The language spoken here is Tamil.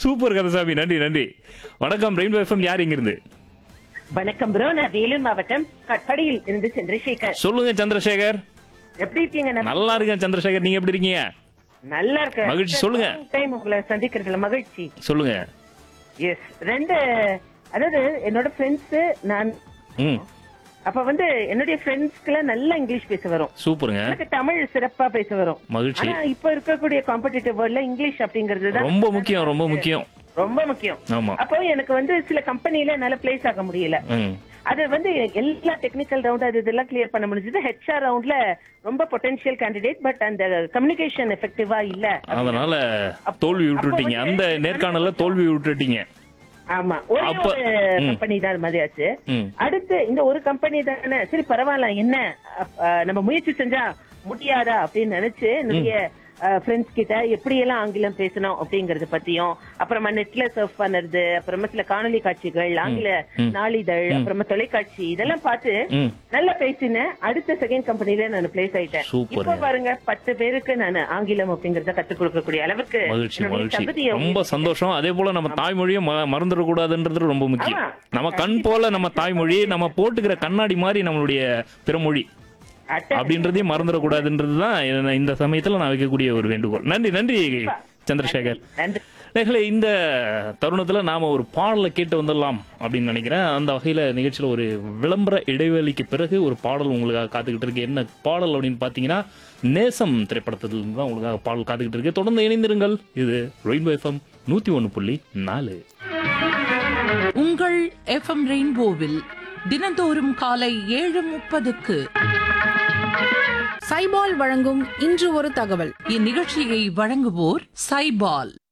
சூப்பர் கந்தசாமி நன்றி நன்றி வணக்கம் ரெயின்போ எஃப்எம் யார் இங்கிருந்து வணக்கம் ப்ரோ நான் வேலூர் மாவட்டம் கட்படியில் இருந்து சந்திரசேகர் சொல்லுங்க சந்திரசேகர் எப்படி இருக்கீங்க நான் நல்லா இருக்கேன் சந்திரசேகர் நீங்க எப்படி இருக்கீங்க நல்லா இருக்கேன் மகிழ்ச்சி, சொல்லுங்க. டைம் உங்களை சந்திக்கிறதுல மகிழ்ச்சி சொல்லுங்க எஸ் ரெண்டு அதாவது என்னோட ஃப்ரெண்ட்ஸ் நான் ம் அப்ப வந்து என்னுடைய ஃப்ரெண்ட்ஸ்க்குலாம் நல்லா இங்கிலீஷ் பேச வரும் சூப்பருங்க எனக்கு தமிழ் சிறப்பா பேச வரும் மகிழ்ச்சி ஆனா இப்ப இருக்கக்கூடிய காம்படிட்டிவ் வேர்ல்ட்ல இங்கிலீஷ் அப்படிங்கிறது தான் ரொம்ப முக்கியம் ரொம்ப முக்கியம் ரொம்ப முக்கியம் ஆமா அப்போ எனக்கு வந்து சில கம்பெனில என்னால பிளேஸ் ஆக முடியல ம் அது வந்து எல்லா டெக்னிக்கல் ரவுண்ட் அது இதெல்லாம் கிளியர் பண்ண முடிஞ்சது ஹெச்ஆர் ரவுண்ட்ல ரொம்ப பொட்டன்ஷியல் கேண்டிடேட் பட் அந்த கம்யூனிகேஷன் எஃபெக்டிவா இல்ல அதனால தோல்வி விட்டுட்டீங்க அந்த நேர்காணல்ல தோல்வி விட்டுட்டீங்க ஆமா ஒரே அப்ப- ஒரு ம். கம்பெனி தான் அது மாதிரி ஆச்சு ம் அடுத்து இந்த ஒரு கம்பெனி தானே சரி பரவாயில்ல என்ன அப்ப, நம்ம முயற்சி செஞ்சா முடியாதா அப்படின்னு நினைச்சு நிறைய ஃப்ரெண்ட்ஸ் கிட்ட எப்படி எல்லாம் ஆங்கிலம் பேசணும் அப்படிங்கறது பத்தியும் அப்புறமா நெட்ல சர்ஃப் பண்ணுறது அப்புறமா சில காணொலி காட்சிகள் ஆங்கில ம். நாளிதழ் அப்புறமா தொலைக்காட்சி இதெல்லாம் பார்த்து ம் நல்லா பேசினேன் அடுத்த செகண்ட் கம்பெனில நான் பிளேஸ் ஆயிட்டேன் சூப்பருங்க. இப்ப பாருங்க பத்து பேருக்கு நான் ஆங்கிலம் அப்படிங்கறத கத்துக் கொடுக்கக்கூடிய அளவுக்கு மகிழ்ச்சி என்னுடைய மகிழ்ச்சி தகுதியை ரொம்ப சந்தோஷம் அதே போல நம்ம தாய்மொழியை ம- மறந்துடக்கூடாதுன்றது ரொம்ப முக்கியம் ஆமா. நம்ம கண் போல நம்ம தாய்மொழி நம்ம போட்டுக்கிற கண்ணாடி மாதிரி நம்மளுடைய பிறமொழி அட்டை- அப்படின்றதையும் மறந்துடக்கூடாதுன்றது தான் இந்த- இந்த சமயத்துல நான் வைக்கக்கூடிய ஒரு வேண்டுகோள் நன்றி நன்றி சந்திரசேகர் நன்றி நேர்களே இந்த தருணத்துல நாம ஒரு பாடலை கேட்டு வந்துடலாம் அப்படின்னு நினைக்கிறேன் அந்த வகையில நிகழ்ச்சியில ஒரு விளம்பர இடைவெளிக்கு பிறகு ஒரு பாடல் உங்களுக்காக காத்துக்கிட்டு இருக்கு என்ன பாடல் அப்படின்னு பாத்தீங்கன்னா நேசம் திரைப்படத்துல இருந்து தான் உங்களுக்காக பாடல் காத்துக்கிட்டு இருக்கு தொடர்ந்து இணைந்திருங்கள் இது ரெயின்போ எஃப்எம் நூத்தி ஒன்னு புள்ளி நாலு உங்கள் எஃப்எம் ரெயின்போவில் தினந்தோறும் காலை ஏழு முப்பதுக்கு சைபால் வழங்கும் இன்று ஒரு தகவல் இந்நிகழ்ச்சியை வழங்குவோர் சைபால்